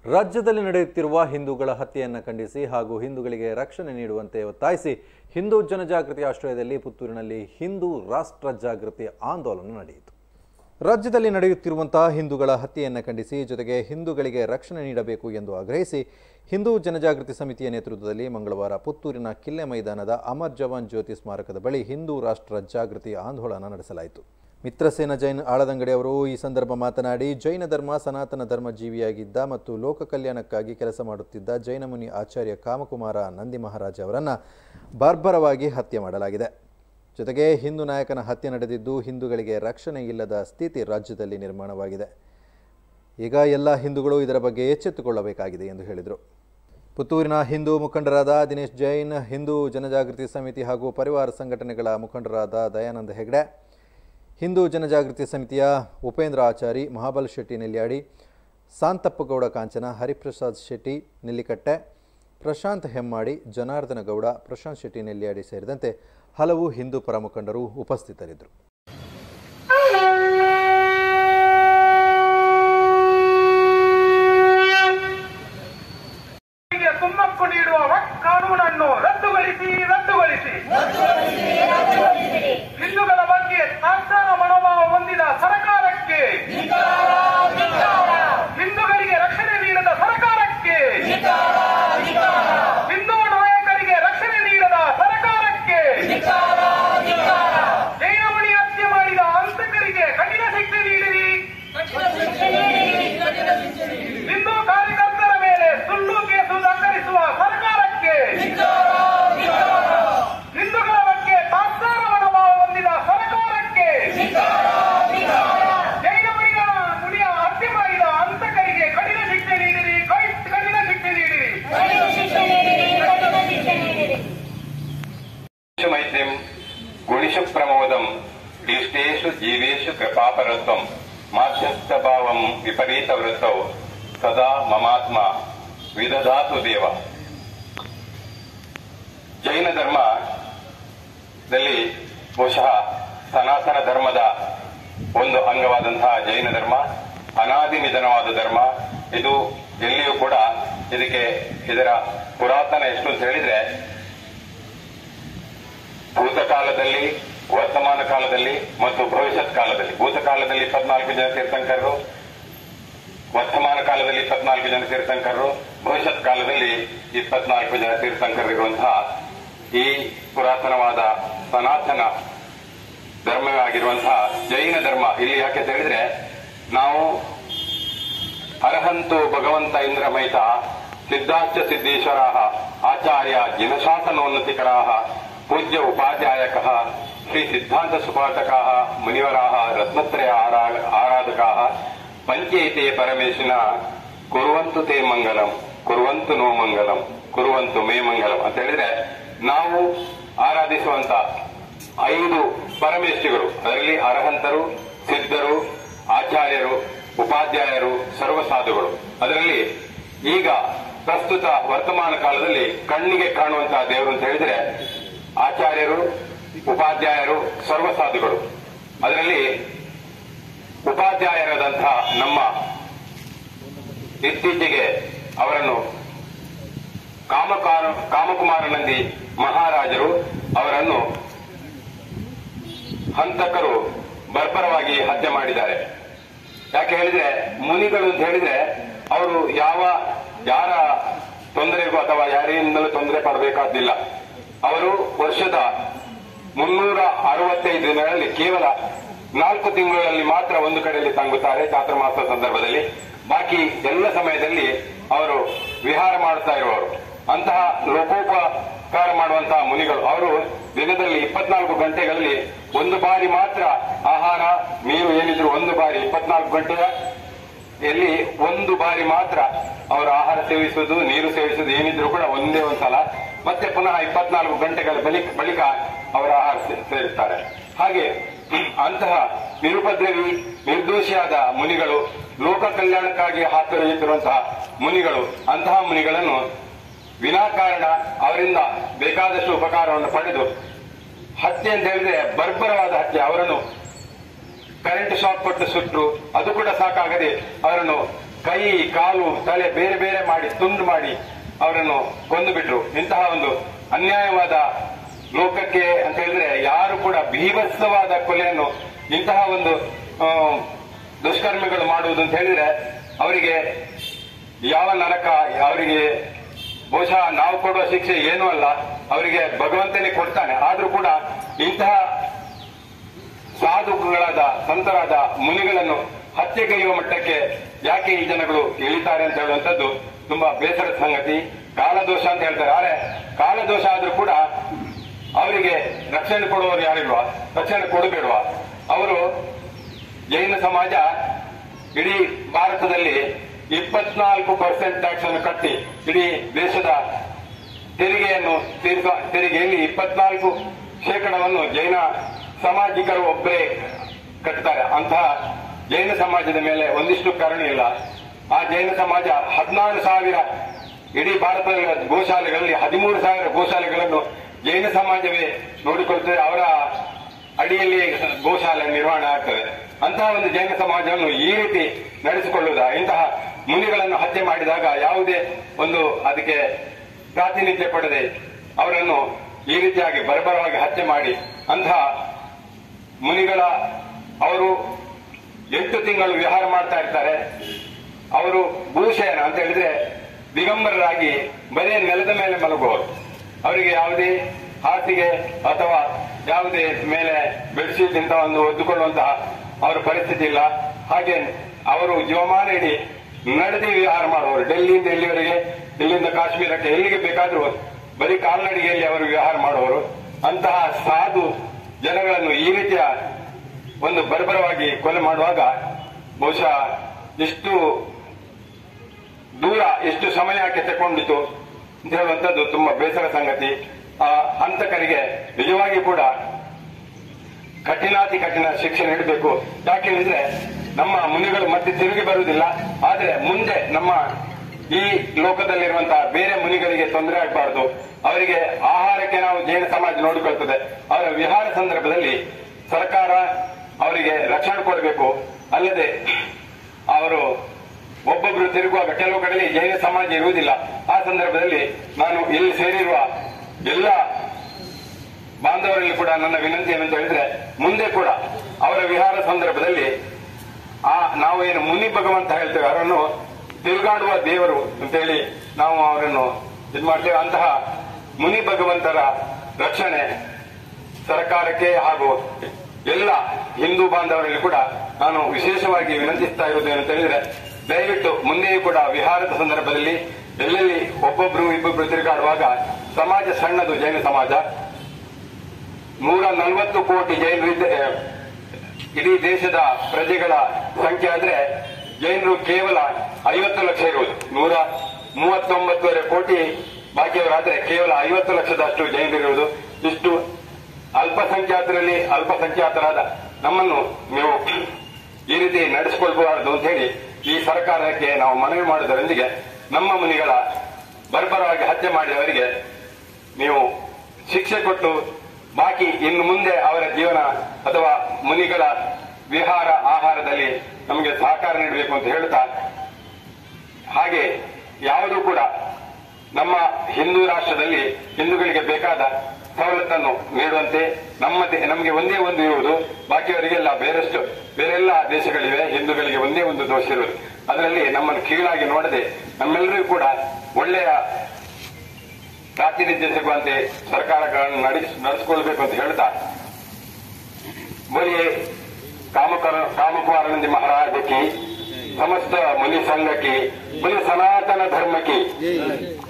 ರಾಜ್ಯದಲ್ಲಿ ನಡೆಯುತ್ತಿರುವ ಹಿಂದೂಗಳ ಹತ್ಯೆಯನ್ನು ಖಂಡಿಸಿ ಹಾಗೂ ಹಿಂದೂಗಳಿಗೆ ರಕ್ಷಣೆ ನೀಡುವಂತೆ ಒತ್ತಾಯಿಸಿ ಹಿಂದೂ ಜನಜಾಗೃತಿ ಆಶ್ರಯದಲ್ಲಿ ಪುತ್ತೂರಿನಲ್ಲಿ ಹಿಂದೂ ರಾಷ್ಟ್ರ ಜಾಗೃತಿ ಆಂದೋಲನ ನಡೆಯಿತು ರಾಜ್ಯದಲ್ಲಿ ನಡೆಯುತ್ತಿರುವಂತಹ ಹಿಂದೂಗಳ ಹತ್ಯೆಯನ್ನು ಖಂಡಿಸಿ ಜೊತೆಗೆ ಹಿಂದೂಗಳಿಗೆ ರಕ್ಷಣೆ ನೀಡಬೇಕು ಎಂದು ಆಗ್ರಹಿಸಿ ಹಿಂದೂ ಜನಜಾಗೃತಿ ಸಮಿತಿಯ ನೇತೃತ್ವದಲ್ಲಿ ಮಂಗಳವಾರ ಪುತ್ತೂರಿನ ಕಿಲ್ಲೆ ಮೈದಾನದ ಅಮರ್ ಜವಾನ್ ಜ್ಯೋತಿ ಸ್ಮಾರಕದ ಬಳಿ ಹಿಂದೂ ರಾಷ್ಟ್ರ ಜಾಗೃತಿ ಆಂದೋಲನ ನಡೆಸಲಾಯಿತು ಮಿತ್ರಸೇನ ಜೈನ್ ಆಳದಂಗಡಿ ಅವರು ಈ ಸಂದರ್ಭ ಮಾತನಾಡಿ ಜೈನ ಧರ್ಮ ಸನಾತನ ಧರ್ಮ ಜೀವಿಯಾಗಿದ್ದ ಮತ್ತು ಲೋಕ ಕಲ್ಯಾಣಕ್ಕಾಗಿ ಕೆಲಸ ಮಾಡುತ್ತಿದ್ದ ಜೈನ ಮುನಿ ಆಚಾರ್ಯ ಕಾಮಕುಮಾರ ನಂದಿ ಮಹಾರಾಜ ಅವರನ್ನು ಬಾರ್ಬರವಾಗಿ ಹತ್ಯೆ ಮಾಡಲಾಗಿದೆ ಜೊತೆಗೆ ಹಿಂದೂ ನಾಯಕನ ಹತ್ಯೆ ನಡೆದಿದ್ದು ಹಿಂದೂಗಳಿಗೆ ರಕ್ಷಣೆ ಇಲ್ಲದ ಸ್ಥಿತಿ ರಾಜ್ಯದಲ್ಲಿ ನಿರ್ಮಾಣವಾಗಿದೆ ಈಗ ಎಲ್ಲ ಹಿಂದೂಗಳು ಇದರ ಬಗ್ಗೆ ಎಚ್ಚೆತ್ತುಕೊಳ್ಳಬೇಕಾಗಿದೆ ಎಂದು ಹೇಳಿದರು ಪುತ್ತೂರಿನ ಹಿಂದೂ ಮುಖಂಡರಾದ ದಿನೇಶ್ ಜೈನ್ ಹಿಂದೂ ಜನಜಾಗೃತಿ ಸಮಿತಿ ಹಾಗೂ ಪರಿವಾರ ಸಂಘಟನೆಗಳ ಮುಖಂಡರಾದ ದಯಾನಂದ ಹೆಗ್ಡೆ ಹಿಂದೂ ಜನಜಾಗೃತಿ ಸಮಿತಿಯ ಉಪೇಂದ್ರ ಆಚಾರಿ ಮಹಾಬಲ್ ಶೆಟ್ಟಿ ನೆಲ್ಯಾಡಿ ಸಾಂತಪ್ಪಗೌಡ ಕಾಂಚನ ಹರಿಪ್ರಸಾದ್ ಶೆಟ್ಟಿ ನೆಲ್ಲಿಕಟ್ಟೆ ಪ್ರಶಾಂತ್ ಹೆಮ್ಮಾಡಿ ಜನಾರ್ದನ ಗೌಡ ಪ್ರಶಾಂತ್ ಶೆಟ್ಟಿ ನೆಲ್ಯಾಡಿ ಸೇರಿದಂತೆ ಹಲವು ಹಿಂದೂ ಪರ ಮುಖಂಡರು ಉಪಸ್ಥಿತರಿದ್ದರು ಹೀಗೆ ಕುಮ್ಮಕ್ಕು ನೀಡುವ ವಕ್ ಕಾನೂನನ್ನು ರದ್ದುಗೊಳಿಸಿ ರದ್ದುಗೊಳಿಸಿ ಹಿಂದೂಗಳ ಬಗ್ಗೆ ತಾತ್ಸಾರ ಮನೋಭಾವ ಹೊಂದಿದ ಸರ್ಕಾರಕ್ಕೆ ಹಿಂದೂಗಳಿಗೆ ರಕ್ಷಣೆ ನೀಡದ ಸರ್ಕಾರಕ್ಕೆ ಹಿಂದೂ ನಾಯಕರಿಗೆ ರಕ್ಷಣೆ ನೀಡದ ಸರ್ಕಾರಕ್ಕೆ ಜೈನಮಣಿ ಹತ್ಯೆ ಮಾಡಿದ ಹಂತಕರಿಗೆ ಕಠಿಣ ಶಿಕ್ಷೆ ನೀಡಿರಿ ಹಿಂದೂ ಕಾರ್ಯಕರ್ತರ ಮೇಲೆ ಸುಳ್ಳು ಕೇಸು ದಾಖಲಿಸುವ ಸರ್ಕಾರಕ್ಕೆ ಹಿಂದೂಗಳ ಬಗ್ಗೆ ತಾತ್ಸಾರ ಮನೋಭಾವ ಹೊಂದಿದ ಸರ್ಕಾರಕ್ಕೆ ಜೈನ ಮುನಿಯ ಮುನಿಯ ಹತ್ಯೆ ಮಾಡಿದ ಹಂತಕರಿಗೆ ಕಠಿಣ ಶಿಕ್ಷೆ ನೀಡಿರಿ ಕೈ- ಕಠಿಣ ಶಿಕ್ಷೆ ನೀಡಿರಿ ಮೈತ್ರಿಂ ಗುಣಿಷ ಪ್ರಮೋದಂ ಕ್ಲಿಷ್ಟೇಷು ಜೀವೇಷು ಕೃಪಾಪರತ್ವಂ ಮಾಧ್ಯಸ್ಥಭಾವಂ ವಿಪರೀತ ವೃತ್ತೌ ಸದಾ ಮಮಾತ್ಮ ವಿದಧಾತು ದೇವ ಜೈನ ಧರ್ಮದಲ್ಲಿ ಬಹುಶಃ ಸನಾತನ ಧರ್ಮದ ಒಂದು ಅಂಗವಾದಂತಹ ಜೈನ ಧರ್ಮ ಅನಾದಿ ನಿಧನವಾದ ಧರ್ಮ ಇದು ಎಲ್ಲಿಯೂ ಕೂಡ ಇದಕ್ಕೆ ಇದರ ಪುರಾತನ ಎಷ್ಟು ಅಂತ ಹೇಳಿದ್ರೆ ಭೂತಕಾಲದಲ್ಲಿ ವರ್ತಮಾನ ಕಾಲದಲ್ಲಿ ಮತ್ತು ಭವಿಷ್ಯತ್ ಕಾಲದಲ್ಲಿ ಭೂತಕಾಲದಲ್ಲಿ ಇಪ್ಪತ್ನಾಲ್ಕು ಜನ ತೀರ್ಥಂಕರರು ವರ್ತಮಾನ ಕಾಲದಲ್ಲಿ ಇಪ್ಪತ್ನಾಲ್ಕು ಜನ ತೀರ್ಥಂಕರರು ಭವಿಷ್ಯತ್ ಕಾಲದಲ್ಲಿ ಇಪ್ಪತ್ನಾಲ್ಕು ಜನ ತೀರ್ಥಂಕರರಿರುವಂತಹ ಈ ಪುರಾತನವಾದ ಸನಾತನ ಧರ್ಮವಾಗಿರುವಂತಹ ಜೈನ ಧರ್ಮ ಇಲ್ಲಿ ಯಾಕೆ ಅಂತ ಹೇಳಿದ್ರೆ ನಾವು ಅರ್ಹಂತು ಭಗವಂತ ಇಂದ್ರಮೈತ ಸಿದ್ಧಾಶ್ಚ ಸಿದ್ದೇಶ್ವರಾ ಆಚಾರ್ಯ ಜಿನಶಾಸನೋನ್ನತಿಕರಾ ಪೂಜ್ಯ ಉಪಾಧ್ಯಾಯಕ ಶ್ರೀ ಸಿದ್ಧಾಂತ ಸುಪಾಠಕಾ ಮುನಿವರಾ ರತ್ನತ್ರಯ ಆರಾ- ಆರಾಧಕಾ ಪಂಚೈತೆ ಪರಮೇಶಿನ ಕುರುವಂತು ತೇ ಮಂಗಲಂ ಕುರುವಂತು ನೋ ಮಂಗಲಂ ಕುರುವಂತು ಮೇ ಮಂಗಲಂ ಅಂತ ಹೇಳಿದ್ರೆ ನಾವು ಆರಾಧಿಸುವಂತ ಐದು ಪರಮೇಶ್ವರಿಗಳು ಅದರಲ್ಲಿ ಅರ್ಹಂತರು ಸಿದ್ಧರು ಆಚಾರ್ಯರು ಉಪಾಧ್ಯಾಯರು ಸರ್ವಸಾಧುಗಳು ಅದರಲ್ಲಿ ಈಗ ಪ್ರಸ್ತುತ ವರ್ತಮಾನ ಕಾಲದಲ್ಲಿ ಕಣ್ಣಿಗೆ ಕಾಣುವಂತಹ ದೇವರು ಅಂತ ಹೇಳಿದ್ರೆ ಆಚಾರ್ಯರು ಉಪಾಧ್ಯಾಯರು ಸರ್ವಸಾಧುಗಳು ಅದರಲ್ಲಿ ಉಪಾಧ್ಯಾಯರಾದಂತಹ ನಮ್ಮ ಇತ್ತೀಚೆಗೆ ಅವರನ್ನು ಕಾಮಕಾರ ಕಾಮಕುಮಾರನಂದಿ ಮಹಾರಾಜರು ಅವರನ್ನು ಹಂತಕರು ಬರ್ಬರವಾಗಿ ಹತ್ಯೆ ಮಾಡಿದ್ದಾರೆ ಯಾಕೆ ಹೇಳಿದ್ರೆ ಮುನಿಗಳು ಅಂತ ಹೇಳಿದ್ರೆ ಅವರು ಯಾವ ಯಾರ ತೊಂದರೆಗೂ ಅಥವಾ ಯಾರಿಂದಲೂ ತೊಂದರೆ ಪಡಬೇಕಾದಿಲ್ಲ ಅವರು ವರ್ಷದ ಮುನ್ನೂರ ಅರವತ್ತೈದು ದಿನಗಳಲ್ಲಿ ಕೇವಲ ನಾಲ್ಕು ತಿಂಗಳಲ್ಲಿ ಮಾತ್ರ ಒಂದು ಕಡೆಯಲ್ಲಿ ತಂಗುತ್ತಾರೆ ಚಾತುರ್ಮಾಸ ಸಂದರ್ಭದಲ್ಲಿ ಬಾಕಿ ಎಲ್ಲ ಸಮಯದಲ್ಲಿ ಅವರು ವಿಹಾರ ಮಾಡುತ್ತಾ ಇರುವವರು ಅಂತಹ ಲೋಕೋಪಕಾರ ಮಾಡುವಂತಹ ಮುನಿಗಳು ಅವರು ದಿನದಲ್ಲಿ ಇಪ್ಪತ್ನಾಲ್ಕು ಗಂಟೆಗಳಲ್ಲಿ ಒಂದು ಬಾರಿ ಮಾತ್ರ ಆಹಾರ ನೀರು ಏನಿದ್ರು ಒಂದು ಬಾರಿ ಇಪ್ಪತ್ನಾಲ್ಕು ಗಂಟೆಯ ಎಲ್ಲಿ ಒಂದು ಬಾರಿ ಮಾತ್ರ ಅವರು ಆಹಾರ ಸೇವಿಸುವುದು ನೀರು ಸೇವಿಸುವುದು ಏನಿದ್ರು ಕೂಡ ಒಂದೇ ಒಂದ್ಸಲ ಮತ್ತೆ ಪುನಃ ಇಪ್ಪತ್ನಾಲ್ಕು ಗಂಟೆಗಳ ಬಳಿಕ ಬಳಿಕ ಅವರ ಆಹಾರ ಸೇ- ಸೇವಿಸ್ತಾರೆ ಹಾಗೆ ಅಂತಹ ನಿರುಪದ್ರವಿ ನಿರ್ದೋಷಿಯಾದ ಮುನಿಗಳು ಲೋಕ ಕಲ್ಯಾಣಕ್ಕಾಗಿ ಹಾತೊರೆಯುತ್ತಿರುವಂತಹ ಮುನಿಗಳು ಅಂತಹ ಮುನಿಗಳನ್ನು ವಿನಾಕಾರಣ ಅವರಿಂದ ಬೇಕಾದಷ್ಟು ಉಪಕಾರವನ್ನು ಪಡೆದು ಹತ್ಯೆ ಅಂತ ಹೇಳಿದ್ರೆ ಬರ್ಬರವಾದ ಹತ್ಯೆ ಅವರನ್ನು ಕರೆಂಟ್ ಶಾಕ್ ಕೊಟ್ಟು ಸುಟ್ಟರು ಅದು ಕೂಡ ಸಾಕಾಗದೆ ಅವರನ್ನು ಕೈ ಕಾಲು ತಲೆ ಬೇರೆ ಬೇರೆ ಮಾಡಿ ತುಂಡು ಮಾಡಿ ಅವರನ್ನು ಕೊಂದು ಬಿಟ್ರು ಇಂತಹ ಒಂದು ಅನ್ಯಾಯವಾದ ಲೋಕಕ್ಕೆ ಅಂತ ಹೇಳಿದ್ರೆ ಯಾರು ಕೂಡ ಭೀಭತ್ಸವಾದ ಕೊಲೆಯನ್ನು ಇಂತಹ ಒಂದು ಆ, ದುಷ್ಕರ್ಮಿಗಳು ಮಾಡುವುದು ಅಂತ ಹೇಳಿದ್ರೆ ಅವರಿಗೆ ಯಾವ ನರಕ ಅವರಿಗೆ ಬಹುಶಃ ನಾವು ಕೊಡುವ ಶಿಕ್ಷೆ ಏನೂ ಅಲ್ಲ ಅವರಿಗೆ ಭಗವಂತನೇ ಕೊಡ್ತಾನೆ ಆದ್ರೂ ಕೂಡ ಇಂತಹ ಸಾಧುಗಳಾದ ಸಂತರಾದ ಮುನಿಗಳನ್ನು ಹತ್ಯೆಗೈಯುವ ಮಟ್ಟಕ್ಕೆ ಯಾಕೆ ಈ ಜನಗಳು ಇಳಿತಾರೆ ಅಂತ ಹೇಳುವಂತದ್ದು ತುಂಬಾ ಬೇಸರದ ಸಂಗತಿ ಕಾಲದೋಷ ಅಂತ ಹೇಳ್ತಾರೆ ಆದ್ರೆ ಕಾಲದೋಷ ಆದ್ರೂ ಕೂಡ ಅವರಿಗೆ ರಕ್ಷಣೆ ಕೊಡುವವರು ಯಾರಿಲ್ವಾ ರಕ್ಷಣೆ ಕೊಡಬೇಡ್ವಾ ಅವರು ಜೈನ ಸಮಾಜ ಇಡೀ ಭಾರತದಲ್ಲಿ ಇಪ್ಪತ್ನಾಲ್ಕು ಪರ್ಸೆಂಟ್ ಟ್ಯಾಕ್ಸ್ ಅನ್ನು ಕಟ್ಟಿ ಇಡೀ ದೇಶದ ತೆರಿಗೆಯನ್ನು ತೀರಿಸುವ ತೆರಿಗೆಯಲ್ಲಿ ಇಪ್ಪತ್ನಾಲ್ಕು ಶೇಕಡವನ್ನು ಜೈನ ಸಾಮಾಜಿಕರು ಒಬ್ಬರೇ ಕಟ್ತಾರೆ ಅಂತಹ ಜೈನ ಸಮಾಜದ ಮೇಲೆ ಒಂದಿಷ್ಟು ಕರುಣೆ ಇಲ್ಲ ಆ ಜೈನ ಸಮಾಜ ಹದಿನಾರು ಸಾವಿರ ಇಡೀ ಭಾರತದ ಗೋಶಾಲೆಗಳಲ್ಲಿ ಹದಿಮೂರು ಸಾವಿರ ಗೋಶಾಲೆಗಳನ್ನು ಜೈನ ಸಮಾಜವೇ ನೋಡಿಕೊಳ್ತದೆ ಅವರ ಅಡಿಯಲ್ಲಿ ಗೋಶಾಲೆ ನಿರ್ವಹಣೆ ಆಗ್ತದೆ ಅಂತಹ ಒಂದು ಜೈನ ಸಮಾಜವನ್ನು ಈ ರೀತಿ ನಡೆಸಿಕೊಳ್ಳುವುದ ಇಂತಹ ಮುನಿಗಳನ್ನು ಹತ್ಯೆ ಮಾಡಿದಾಗ ಯಾವುದೇ ಒಂದು ಅದಕ್ಕೆ ಪ್ರಾತಿನಿಧ್ಯ ಪಡೆದೆ ಅವರನ್ನು ಈ ರೀತಿಯಾಗಿ ಬರಬರವಾಗಿ ಹತ್ಯೆ ಮಾಡಿ ಅಂತಹ ಮುನಿಗಳ ಅವರು ಎಂಟು ತಿಂಗಳು ವಿಹಾರ ಮಾಡ್ತಾ ಇರ್ತಾರೆ ಅವರು ಭೂಶಯನ ಅಂತ ಹೇಳಿದ್ರೆ ದಿಗಂಬರರಾಗಿ ಬರೀ ನೆಲದ ಮೇಲೆ ಮಲಗುವವರು ಅವರಿಗೆ ಯಾವುದೇ ಹಾಸಿಗೆ ಅಥವಾ ಯಾವುದೇ ಮೇಲೆ ಬೆಡ್ಶೀಟ್ ಇಂತ ಒಂದು ಒದ್ದುಕೊಳ್ಳುವಂತಹ ಅವರ ಪರಿಸ್ಥಿತಿ ಇಲ್ಲ ಹಾಗೆ ಅವರು ಜೀವಮಾನ ಇಡೀ ನಡೆದಿ ವಿಹಾರ ಮಾಡುವವರು ಡೆಲ್ಲಿಯಿಂದ ಎಲ್ಲಿವರೆಗೆ ಇಲ್ಲಿಂದ ಕಾಶ್ಮೀರಕ್ಕೆ ಎಲ್ಲಿಗೆ ಬೇಕಾದ್ರೂ ಬರೀ ಕಾಲ್ನಡಿಗೆಯಲ್ಲಿ ಅವರು ವಿಹಾರ ಮಾಡುವವರು ಅಂತಹ ಸಾಧು ಜನಗಳನ್ನು ಈ ರೀತಿಯ ಒಂದು ಬರ್ಬರವಾಗಿ ಕೊಲೆ ಮಾಡುವಾಗ ಬಹುಶಃ ಇಷ್ಟು ದೂರ ಎಷ್ಟು ಸಮಯಕ್ಕೆ ತಗೊಂಡಿತು ಅಂತ ಹೇಳುವಂತದ್ದು ತುಂಬಾ ಬೇಸರ ಸಂಗತಿ ಆ ಹಂತಕರಿಗೆ ನಿಜವಾಗಿ ಕೂಡ ಕಠಿಣಾತಿ ಕಠಿಣ ಶಿಕ್ಷೆ ನೀಡಬೇಕು ಯಾಕೆಂದ್ರೆ ನಮ್ಮ ಮುನಿಗಳು ಮತ್ತೆ ತಿರುಗಿ ಬರುವುದಿಲ್ಲ ಆದ್ರೆ ಮುಂದೆ ನಮ್ಮ ಈ ಲೋಕದಲ್ಲಿರುವಂತಹ ಬೇರೆ ಮುನಿಗಳಿಗೆ ತೊಂದರೆ ಆಗಬಾರದು ಅವರಿಗೆ ಆಹಾರಕ್ಕೆ ನಾವು ಜೈನ ಸಮಾಜ ನೋಡಿಕೊಳ್ತದೆ ಅವರ ವಿಹಾರ ಸಂದರ್ಭದಲ್ಲಿ ಸರ್ಕಾರ ಅವರಿಗೆ ರಕ್ಷಣೆ ಕೊಡಬೇಕು ಅಲ್ಲದೆ ಅವರು ಒಬ್ಬೊಬ್ರು ತಿರುಗುವಾಗ ಕೆಲವು ಕಡೆಯಲ್ಲಿ ಜೈನ ಸಮಾಜ ಇರುವುದಿಲ್ಲ ಆ ಸಂದರ್ಭದಲ್ಲಿ ನಾನು ಇಲ್ಲಿ ಸೇರಿರುವ ಎಲ್ಲ ಬಾಂಧವರಲ್ಲಿ ಕೂಡ ನನ್ನ ವಿನಂತಿ ಏನಂತ ಹೇಳಿದ್ರೆ ಮುಂದೆ ಕೂಡ ಅವರ ವಿಹಾರ ಸಂದರ್ಭದಲ್ಲಿ ಆ ನಾವು ಏನು ಮುನಿ ಭಗವಂತ ಹೇಳ್ತೇವೆ ಅವರನ್ನು ತಿರುಗಾಡುವ ದೇವರು ಅಂತೇಳಿ ನಾವು ಅವರನ್ನು ಇದು ಮಾಡ್ತೇವೆ ಅಂತಹ ಮುನಿ ಭಗವಂತರ ರಕ್ಷಣೆ ಸರ್ಕಾರಕ್ಕೆ ಹಾಗೂ ಎಲ್ಲ ಹಿಂದೂ ಬಾಂಧವರಲ್ಲಿ ಕೂಡ ನಾನು ವಿಶೇಷವಾಗಿ ವಿನಂತಿಸ್ತಾ ಇರುವುದು ಏನಂತ ಹೇಳಿದ್ರೆ ದಯವಿಟ್ಟು ಮುಂದೆಯೂ ಕೂಡ ವಿಹಾರದ ಸಂದರ್ಭದಲ್ಲಿ ಎಲ್ಲೆಲ್ಲಿ ಒಬ್ಬೊಬ್ರು ಇಬ್ಬೊಬ್ರು ತಿರುಗಾಡುವಾಗ ಸಮಾಜ ಸಣ್ಣದು ಜೈನ ಸಮಾಜ ನೂರ ನಲವತ್ತು ಕೋಟಿ ಜೈನರು ಇದ್ದ- ಇಡೀ ದೇಶದ ಪ್ರಜೆಗಳ ಸಂಖ್ಯೆ ಆದ್ರೆ ಜೈನರು ಕೇವಲ ಐವತ್ತು ಲಕ್ಷ ಇರುವುದು ನೂರ ಮೂವತ್ತೊಂಬತ್ತುವರೆ ಕೋಟಿ ಬಾಕಿಯವರಾದ್ರೆ ಕೇವಲ ಐವತ್ತು ಲಕ್ಷದಷ್ಟು ಜೈನರಿರುವುದು ಇಷ್ಟು ಅಲ್ಪಸಂಖ್ಯಾತರಲ್ಲಿ ಅಲ್ಪಸಂಖ್ಯಾತರಾದ ನಮ್ಮನ್ನು ನೀವು ಈ ರೀತಿ ನಡೆಸಿಕೊಳ್ಬಾರದು ಅಂತ ಹೇಳಿ ಈ ಸರ್ಕಾರಕ್ಕೆ ನಾವು ಮನವಿ ಮಾಡುವುದರೊಂದಿಗೆ ನಮ್ಮ ಮುನಿಗಳ ಬರ್ಬರವಾಗಿ ಹತ್ಯೆ ಮಾಡಿದವರಿಗೆ ನೀವು ಶಿಕ್ಷೆ ಕೊಟ್ಟು ಬಾಕಿ ಇನ್ನು ಮುಂದೆ ಅವರ ಜೀವನ ಅಥವಾ ಮುನಿಗಳ ವಿಹಾರ ಆಹಾರದಲ್ಲಿ ನಮಗೆ ಸಹಕಾರ ನೀಡಬೇಕು ಅಂತ ಹೇಳ್ತಾ ಹಾಗೆ ಯಾವುದೂ ಕೂಡ ನಮ್ಮ ಹಿಂದೂ ರಾಷ್ಟ್ರದಲ್ಲಿ ಹಿಂದೂಗಳಿಗೆ ಬೇಕಾದ ಸವಲತ್ತನ್ನು ನೀಡುವಂತೆ ನಮ್ಮ ದೇ- ನಮಗೆ ಒಂದೇ ಒಂದು ಇರುವುದು ಬಾಕಿಯವರಿಗೆಲ್ಲ ಬೇರೆಷ್ಟು ಬೇರೆಲ್ಲ ದೇಶಗಳಿವೆ ಹಿಂದೂಗಳಿಗೆ ಒಂದೇ ಒಂದು ದೋಷ ಇರುವುದು ಅದರಲ್ಲಿ ನಮ್ಮನ್ನು ಕೀಳಾಗಿ ನೋಡದೆ ನಮ್ಮೆಲ್ಲರಿಗೂ ಕೂಡ ಒಳ್ಳೆಯ ಪ್ರಾತಿನಿಧ್ಯ ಸಿಗುವಂತೆ ಸರ್ಕಾರಗಳನ್ನು ನಡೆಸ್ ನಡೆಸಿಕೊಳ್ಬೇಕು ಅಂತ ಹೇಳ್ತಾ बोलिए कामकर कामकुमारानंद महाराज की समस्त मुनि संघ की बोलिए सनातन धर्म की